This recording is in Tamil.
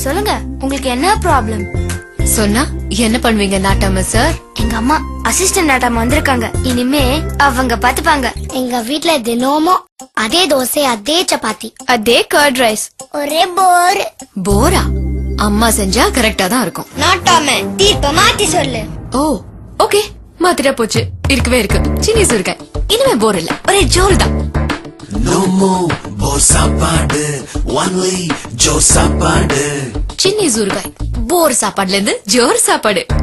சொல்லுங்க உங்களுக்கு என்ன ப்ராப்ளம் சொன்னா என்ன பண்ணுவீங்க நாட்டாம சார் எங்க அம்மா அசிஸ்டன்ட் நாட்டாம வந்திருக்காங்க இனிமே அவங்க பாத்துப்பாங்க எங்க வீட்ல தினமும் அதே தோசை அதே சப்பாத்தி அதே கர்ட் ரைஸ் ஒரே போர் போரா அம்மா செஞ்சா கரெக்டா தான் இருக்கும் நாட்டாம தீர்ப்ப மாத்தி சொல்லு ஓ ஓகே மாத்திரா போச்சு இருக்கவே இருக்கு சின்னி இருக்க இனிமே போர் இல்ல ஒரே ஜோர் தான் No more போர் சாப்பாடு ஒன்லி ஜோ சாப்பாடு சின்னி ஊறுகாய் போர் சாப்பாடுல இருந்து ஜோர் சாப்பாடு